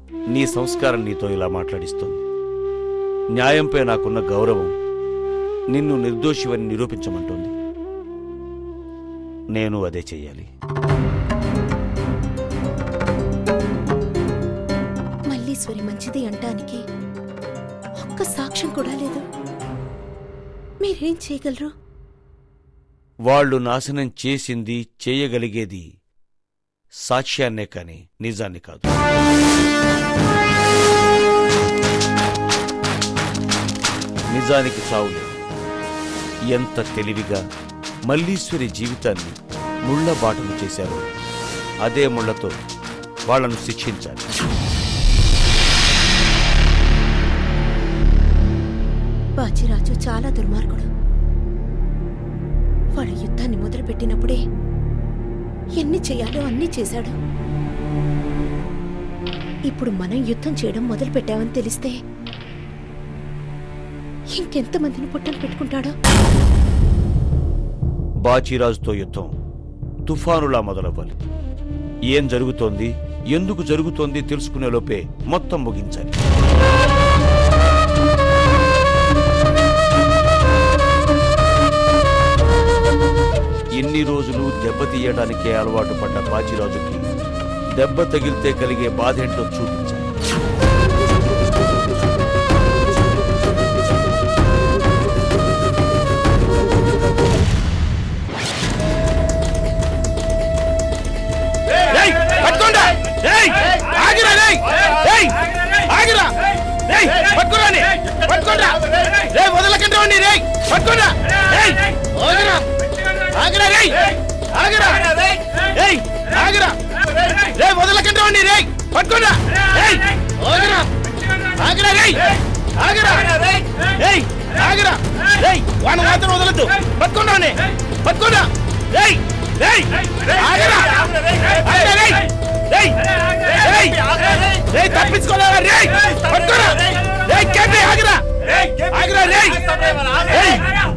నీ సంస్కారం నీతో ఇలా మాట్లాడిస్తుంది న్యాయంపై నాకున్న గౌరవం నిన్ను నిర్దోషివని నిరూపించమంటోంది నేను అదే చెయ్యాలి మల్లీశ్వరి మంచిది అంటానికి ఒక్క సాక్ష్యం కూడా లేదు మీరేం చేయగలరు వాళ్ళు నాశనం చేసింది చేయగలిగేది సాక్ష్యాన్నే కాని నిజాన్ని కాదు నిజానికి చావులేదు ఎంత తెలివిగా మల్లీశ్వరి జీవితాన్ని ముళ్ళ బాటలు చేశారో అదే ముళ్లతో వాళ్ళను శిక్షించాలి బాచిరాజు చాలా దుర్మార్గుడు వాడు యుద్ధాన్ని మొదలుపెట్టినప్పుడే ఎన్ని చేయాలో అన్ని చేశాడు ఇప్పుడు మనం యుద్ధం చేయడం మొదలు పెట్టామని తెలిస్తే ఇంకెంతమందిని పుట్టలు పెట్టుకుంటాడో బాచీరాజుతో యుద్ధం తుఫానులా మొదలవ్వాలి ఏం జరుగుతోంది ఎందుకు జరుగుతోంది తెలుసుకునే లోపే మొత్తం ముగించాలి ఎన్ని రోజులు దెబ్బతీయడానికే అలవాటు పడ్డ బాచిరాజుకి దెబ్బ తగిలితే కలిగే బాధేంటో చూపించాలి ఏయ్ పట్టుకోండా ఏయ్ ఆగిరా ఏయ్ ఏయ్ ఆగిరా ఏయ్ పట్టుకోరాని పట్టుకోండా రేయ్ వదలకండి వాడిని రేయ్ పట్టుకోండా ఏయ్ ఆగిరా ఆగిరా రేయ్ ఆగిరా ఏయ్ ఆగిరా రేయ్ వదలకండి వాడిని రేయ్ పట్టుకోండా ఏయ్ ఆగిరా ఆగిరా రేయ్ ఆగిరా ఏయ్ ఆగిరా రేయ్ వాడిని మాత్రం వదలొద్దు పట్టుకోండా వాడిని పట్టుకోండా రేయ్ రేయ్ ఆగిరా ఆగిరా రేయ్ రేయ్ రేయ్ రేయ్ తప్పించుకోలేరా రేయ్ పట్టుకోరా రేయ్ కేపీ ఆగిరా ఆగిరా రేయ్ రేయ్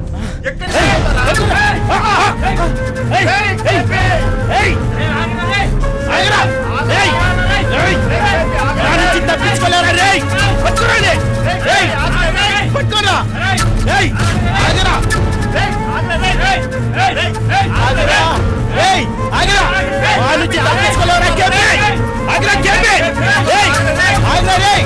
తప్పించుకోలేరా రేయ్ పట్టుకోరా రేయ్ పట్టుకోరా రేయ్ ఆగిరా ఆగిరా రేయ్ ఆగిరా వాళ్ళ నుంచి తప్పించుకోలేరా కేపీ ఆగిరా కేపీ రేయ్ ఆగిరా రేయ్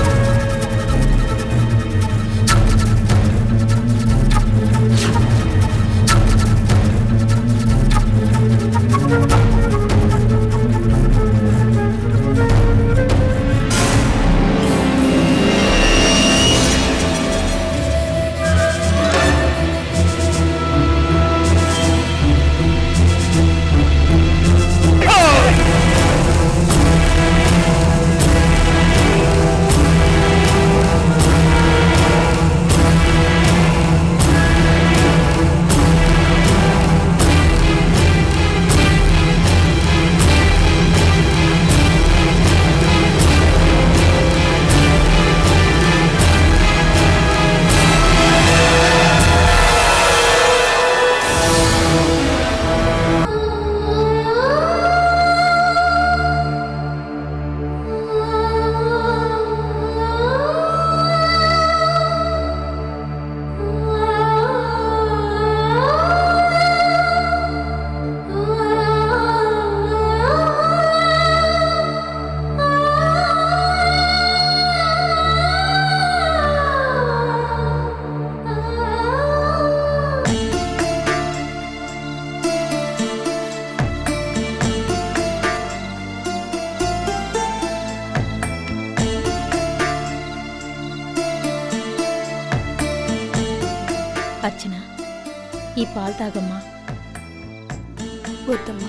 అర్చన ఈ పాలు తాగమ్మా వద్దమ్మా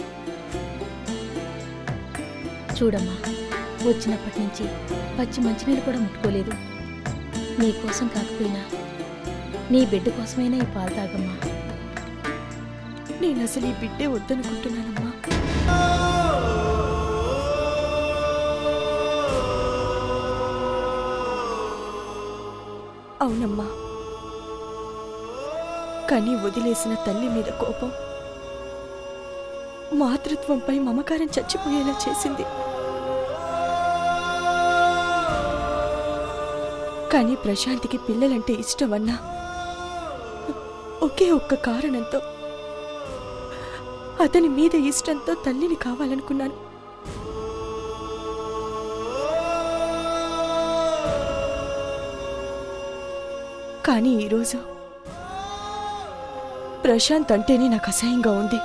చూడమ్మా వచ్చినప్పటి నుంచి పచ్చి మంచినీళ్ళు కూడా ముట్టుకోలేదు నీ కోసం కాకపోయినా నీ బిడ్డ కోసమైనా ఈ పాలు తాగమ్మా నేను అసలు ఈ బిడ్డే వద్దనుకుంటున్నానమ్మా అవునమ్మా కానీ వదిలేసిన తల్లి మీద కోపం మాతృత్వంపై మమకారం చచ్చిపోయేలా చేసింది కానీ ప్రశాంత్కి పిల్లలంటే ఇష్టమన్నా ఒకే ఒక్క కారణంతో అతని మీద ఇష్టంతో తల్లిని కావాలనుకున్నాను కానీ ఈరోజు ప్రశాంత్ అంటేనే నాకు అసహ్యంగా ఉంది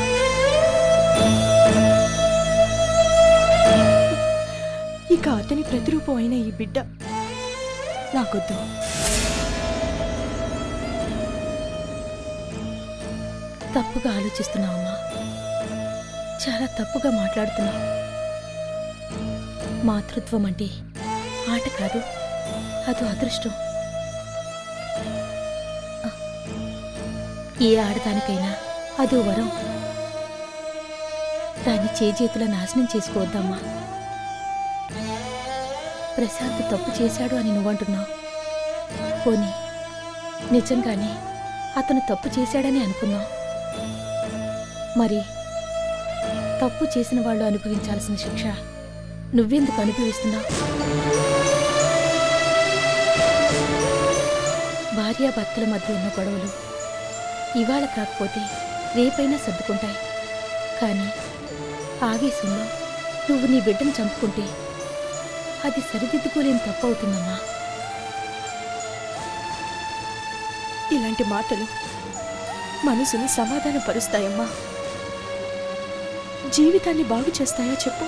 ఇక అతని ప్రతిరూపం అయిన ఈ బిడ్డ నాకొద్దు తప్పుగా ఆలోచిస్తున్నావమ్మా చాలా తప్పుగా మాట్లాడుతున్నావు మాతృత్వం అంటే ఆట కాదు అదో అదృష్టం ఆ, ఏ ఆడదానికైనా అదో వరం దాన్ని చేజేతుల నాశనం చేసుకోవద్దమ్మా ప్రశాంత్ తప్పు చేశాడు అని నువ్వంటున్నావు పోనీ నిజంగానే అతను తప్పు చేశాడని అనుకున్నావు మరి తప్పు చేసిన వాళ్ళు అనుభవించాల్సిన శిక్ష నువ్వెందుకు అనుభవిస్తున్నావు భార్యాభర్తల మధ్య ఉన్న గొడవలు ఇవాళ కాకపోతే రేపైనా సర్దుకుంటాయి కానీ ఆవేశంలో నువ్వు నీ బిడ్డను చంపుకుంటే అది సరిదిద్దుకోలేని తప్పు అవుతుందమ్మా ఇలాంటి మాటలు మనసుని సమాధానపరుస్తాయమ్మా జీవితాన్ని బాగు చేస్తాయా చెప్పు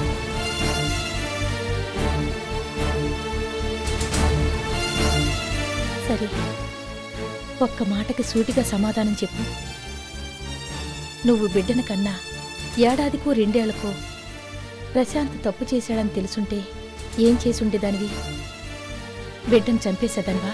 సరే ఒక్క మాటకి సూటిగా సమాధానం చెప్పు నువ్వు బిడ్డన కన్నా ఏడాదికో రెండేళ్లకో ప్రశాంత్ తప్పు చేశాడని తెలుసుంటే ఏం చేసుండేదానివి బిడ్డను చంపేసేదానివా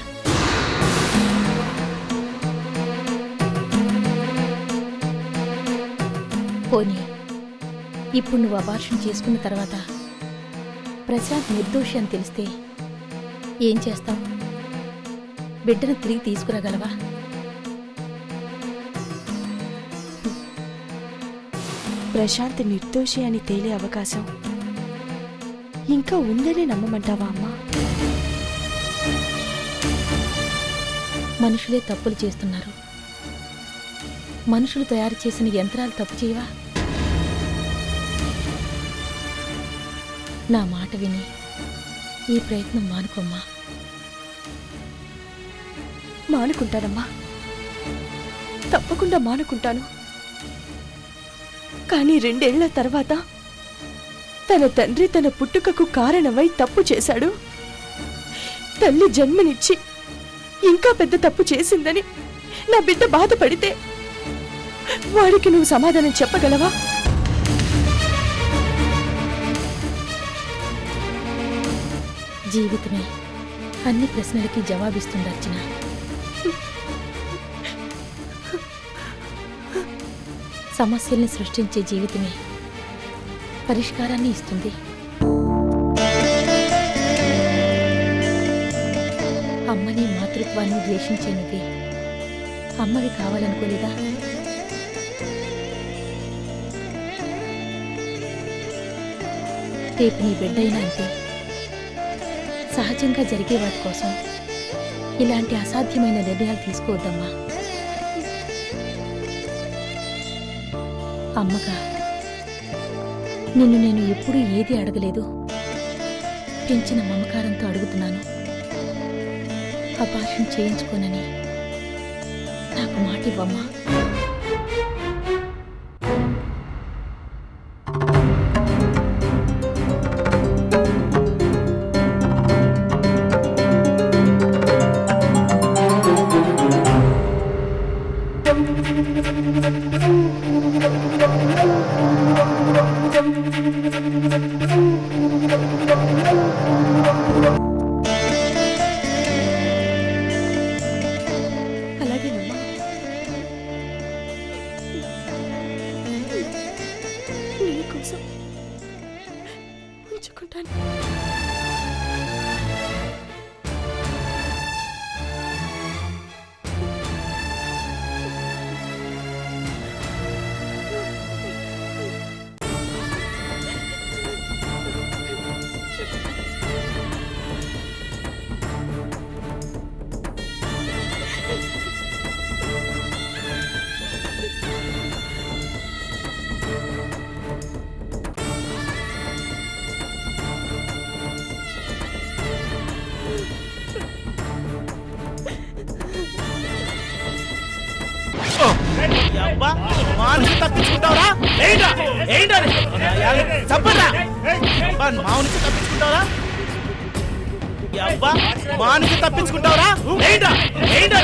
పోనీ ఇప్పుడు నువ్వు అబార్షన్ చేసుకున్న తర్వాత ప్రశాంత్ నిర్దోషి అని తెలిస్తే ఏం చేస్తావు బిడ్డను తిరిగి తీసుకురాగలవా ప్రశాంత్ నిర్దోషి అని తేలే అవకాశం ఇంకా ఉందనే నమ్మమంటావా అమ్మా మనుషులే తప్పులు చేస్తున్నారు మనుషులు తయారు చేసిన యంత్రాలు తప్పు చేయవా నా మాట విని ఈ ప్రయత్నం మానుకోమ్మా మానుకుంటానమ్మా తప్పకుండా మానుకుంటాను కానీ రెండేళ్ల తర్వాత తన తండ్రి తన పుట్టుకకు కారణమై తప్పు చేశాడు తల్లి జన్మనిచ్చి ఇంకా పెద్ద తప్పు చేసిందని నా బిడ్డ బాధపడితే వాడికి నువ్వు సమాధానం చెప్పగలవా జీవితమే అన్ని ప్రశ్నలకి జవాబిస్తుంది అర్చన సమస్యల్ని సృష్టించే జీవితమే పరిష్కారాన్ని ఇస్తుంది అమ్మని మాతృత్వాన్ని ద్వేషించే నువ్వే అమ్మవి కావాలనుకోలేదా రేపు నీ బిడ్డైనా అంతే సహజంగా జరిగే వాటి కోసం ఇలాంటి అసాధ్యమైన నిర్ణయాలు తీసుకోవద్దమ్మా అమ్మగా నిన్ను నేను ఎప్పుడూ ఏది అడగలేదు పెంచిన మమకారంతో అడుగుతున్నాను అపార్షన్ చేయించుకోనని నాకు మాట ఇవ్వమ్మా అలాగేనమ్మా నీకోసం ఉంచుకుంటాను అబ్బా మానుకి తప్పించుకుంటావరా ఏంటా ఏంటా చెప్పరా అబ్బా మా నుంచి తప్పించుకుంటావరా ఈ అబ్బా మానుకి తప్పించుకుంటావరా ఏంటా ఏంటా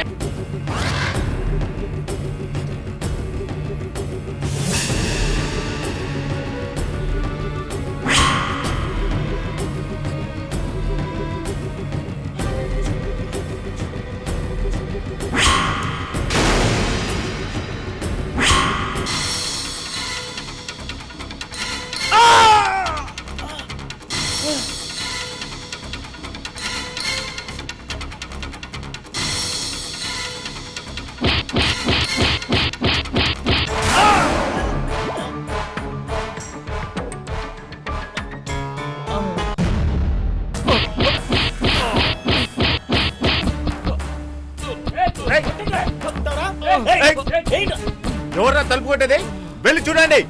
ఎవర్రా తలుపు కొట్టేది వెళ్ళి చూడండి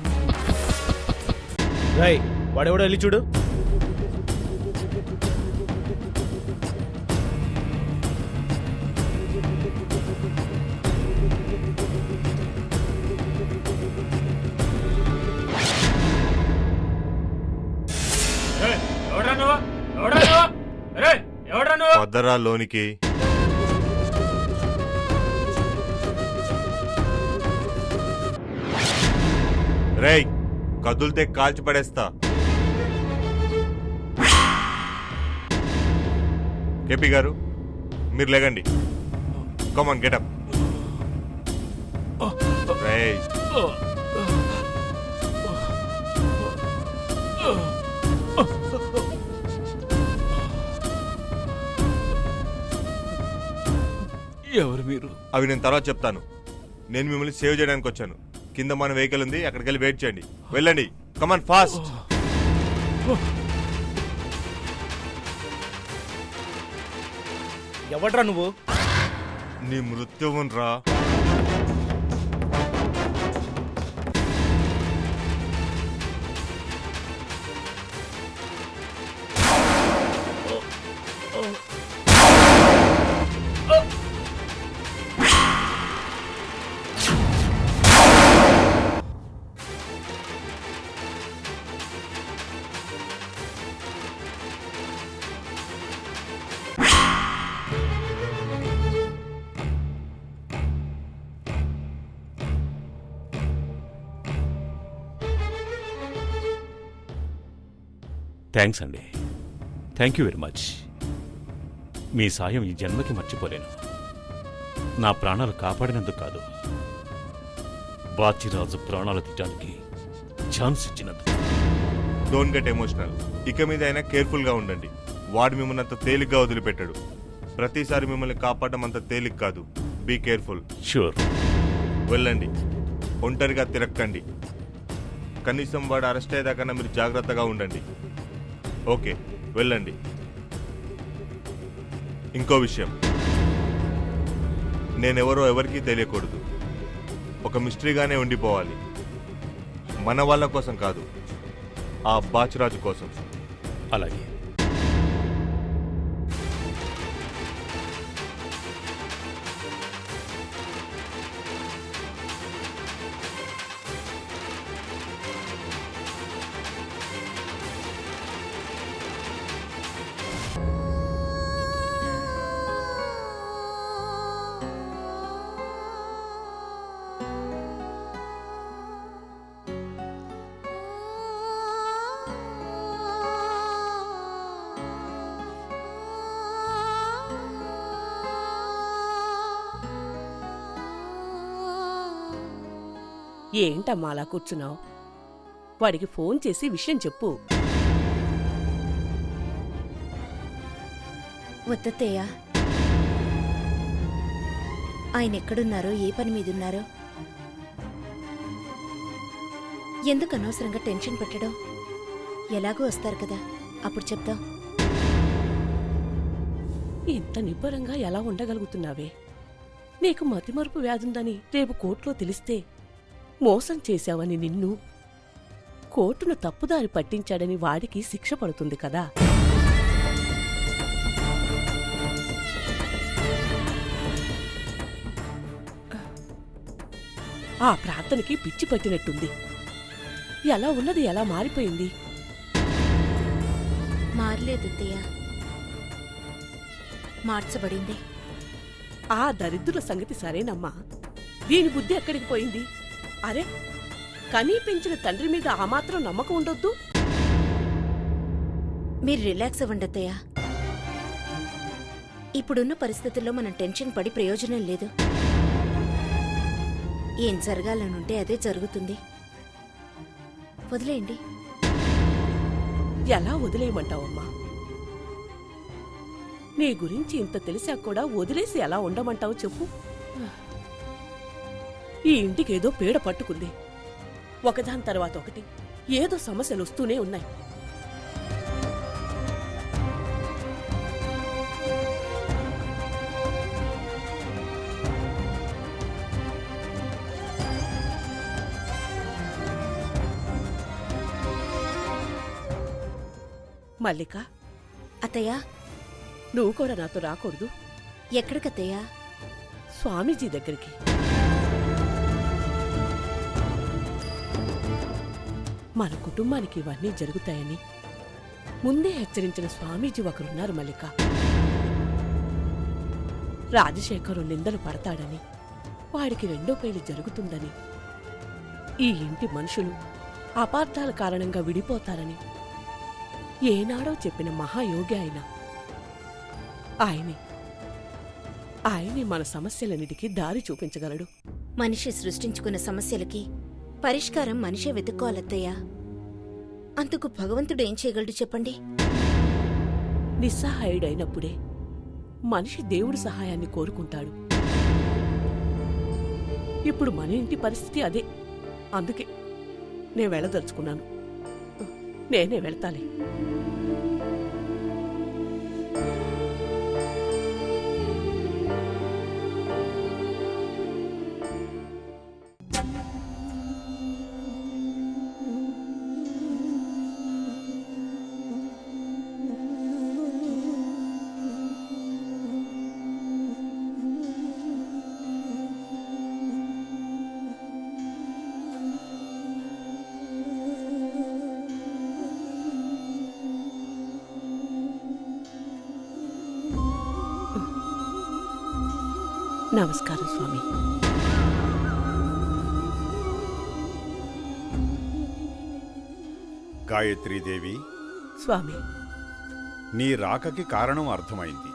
రై వాడెవడో వెళ్ళి చూడు వద్దరా లోనికి రేయ్ కదులితే కాల్చి పడేస్తా కేపీ గారు మీరు లేగండి కమాన్ గెటప్ రేయ్ ఎవరు మీరు అవి నేను తర్వాత చెప్తాను నేను మిమ్మల్ని సేవ్ చేయడానికి వచ్చాను కింద మన వెహికల్ ఉంది అక్కడికి వెళ్ళి వెయిట్ చేయండి వెళ్ళండి కమాన్ ఫాస్ట్ ఎవడ్రా నువ్వు నీ మృత్యువున్ రా థ్యాంక్స్ అండి థ్యాంక్ యూ వెరీ మచ్ మీ సాయం ఈ జన్మకి మర్చిపోలేను నా ప్రాణాలు కాపాడినందుకు కాదు బాచిరాజు ప్రాణాలు తీయడానికి ఛాన్స్ ఇచ్చినందుకు డోంట్ గెట్ ఎమోషనల్ ఇక మీద అయినా కేర్ఫుల్ గా ఉండండి వాడు మిమ్మల్ని అంత తేలిగ్గా వదిలిపెట్టాడు ప్రతిసారి మిమ్మల్ని కాపాడడం అంత తేలిక కాదు బీ కేర్ఫుల్ షూర్ వెళ్ళండి ఒంటరిగా తిరక్కండి కనీసం వాడు అరెస్ట్ అయ్యేదాకన్నా మీరు జాగ్రత్తగా ఉండండి ఓకే వెళ్ళండి ఇంకో విషయం నేనెవరో ఎవరికీ తెలియకూడదు ఒక మిస్టరీగానే ఉండిపోవాలి మన వాళ్ళ కోసం కాదు ఆ బాచురాజు కోసం అలాగే ఏంటమ్మా అలా కూర్చున్నావు వాడికి ఫోన్ చేసి విషయం చెప్పు వద్దత్తయ్య ఆయన ఎక్కడున్నారో ఏ పని మీద ఉన్నారో ఎందుకు అనవసరంగా టెన్షన్ పెట్టడం ఎలాగో వస్తారు కదా అప్పుడు చెప్దాం ఇంత నిబ్బరంగా ఎలా ఉండగలుగుతున్నావే నీకు మతిమరుపు వ్యాధుందని రేపు కోర్టులో తెలిస్తే మోసం చేశావని నిన్ను కోర్టును తప్పుదారి పట్టించాడని వాడికి శిక్ష పడుతుంది కదా ఆ ప్రార్థనకి పిచ్చి పట్టినట్టుంది ఎలా ఉన్నది ఎలా మారిపోయింది మారలేదు అత్తయ్య మార్చబడింది ఆ దరిద్రుల సంగతి సరేనమ్మా దీని బుద్ధి ఎక్కడికి పోయింది అరే కనీ పెంచిన తండ్రి మీద ఆ మాత్రం నమ్మకం ఉండొద్దు మీరు రిలాక్స్ అవ్వండి అత్తయ్య ఇప్పుడున్న పరిస్థితుల్లో మనం టెన్షన్ పడి ప్రయోజనం లేదు ఏం జరగాలనుంటే అదే జరుగుతుంది వదిలేయండి ఎలా వదిలేయమంటావమ్మా నీ గురించి ఇంత తెలిసా కూడా వదిలేసి ఎలా ఉండమంటావు చెప్పు ఈ ఇంటికి ఏదో పీడ పట్టుకుంది ఒకదాని తర్వాత ఒకటి ఏదో సమస్యలు వస్తూనే ఉన్నాయి మల్లిక అత్తయ్య నువ్వు కూడా నాతో రాకూడదు ఎక్కడికత్తయ్య స్వామీజీ దగ్గరికి మన కుటుంబానికి ఇవన్నీ జరుగుతాయని ముందే హెచ్చరించిన స్వామీజీ ఒకరున్నారు మల్లిక రాజశేఖరు నిందలు పడతాడని వాడికి రెండో పెళ్లి జరుగుతుందని ఈ ఇంటి మనుషులు అపార్థాల కారణంగా విడిపోతారని ఏనాడో చెప్పిన మహాయోగి ఆయన ఆయనే ఆయనే మన సమస్యలన్నిటికీ దారి చూపించగలడు మనిషి సృష్టించుకున్న సమస్యలకి పరిష్కారం మనిషే వెతుక్కోవాలత్తయ్య అందుకు భగవంతుడు ఏం చేయగలడు చెప్పండి నిస్సహాయుడైనప్పుడే మనిషి దేవుడి సహాయాన్ని కోరుకుంటాడు ఇప్పుడు మన ఇంటి పరిస్థితి అదే అందుకే నేను వెళ్ళదలుచుకున్నాను నేనే వెళ్తాలే నమస్కారం స్వామి గాయత్రీదేవి స్వామి నీ రాకకి కారణం అర్థమైంది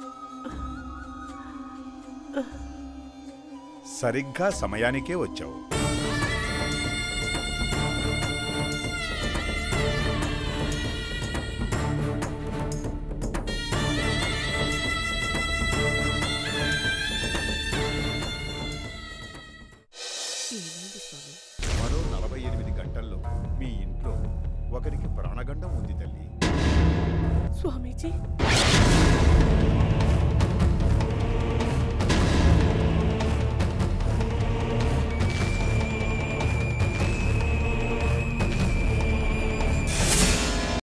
సరిగ్గా సమయానికే వచ్చావు ఏమైంది స్వామి మరో నలభై ఎనిమిది గంటల్లో మీ ఇంట్లో ఒకరికి ప్రాణగండం ఉంది తల్లి స్వామీజీ